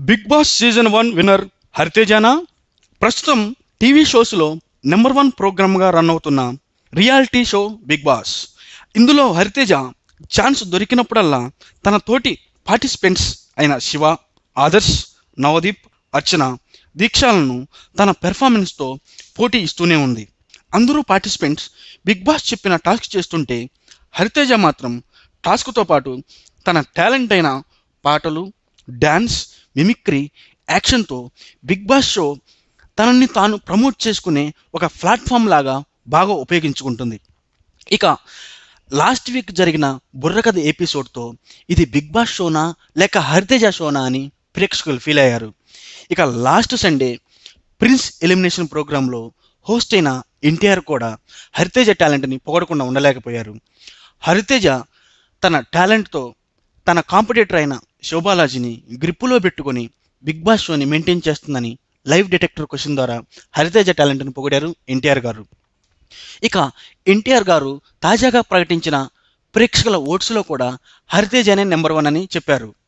big Boss season one winner హరితేజానా ప్రస్తుతం TV షోస్లో నెంబర్ వన్ ప్రోగ్రామ్గా రన్ అవుతున్న రియాలిటీ షో బిగ్ బాస్ ఇందులో హరితేజ ఛాన్స్ దొరికినప్పుడల్లా తన తోటి పార్టిసిపెంట్స్ అయిన శివ ఆదర్శ్ నవదీప్ అర్చన దీక్షాలను తన పెర్ఫార్మెన్స్తో పోటీ ఇస్తూనే ఉంది అందరూ పార్టిసిపెంట్స్ బిగ్ బాస్ చెప్పిన టాస్క్ చేస్తుంటే హరితేజ మాత్రం టాస్క్తో పాటు తన టాలెంట్ అయిన పాటలు డ్యాన్స్ మిమిక్రీ యాక్షన్తో బిగ్ బాస్ షో తనని తాను ప్రమోట్ చేసుకునే ఒక ప్లాట్ఫామ్ లాగా బాగా ఉపయోగించుకుంటుంది ఇక లాస్ట్ వీక్ జరిగిన బుర్రకథ ఎపిసోడ్తో ఇది బిగ్ బాస్ షోనా లేక హరితేజ షోనా అని ప్రేక్షకులు ఫీల్ అయ్యారు ఇక లాస్ట్ సండే ప్రిన్స్ ఎలిమినేషన్ ప్రోగ్రాంలో హోస్ట్ అయిన ఎన్టీఆర్ కూడా హరితేజ టాలెంట్ని పొగడకుండా ఉండలేకపోయారు హరితేజ తన టాలెంట్తో తన కాంపిటేటర్ అయిన శోభాలాజీని గ్రిప్పులో పెట్టుకొని బిగ్ బాస్ షోని మెయింటైన్ చేస్తుందని లైవ్ డిటెక్టర్ క్వశ్చన్ ద్వారా హరితేజ టాలెంట్ని పొగిడారు ఎన్టీఆర్ గారు ఇక ఎన్టీఆర్ గారు తాజాగా ప్రకటించిన ప్రేక్షకుల ఓట్స్లో కూడా హరితేజనే నెంబర్ వన్ అని చెప్పారు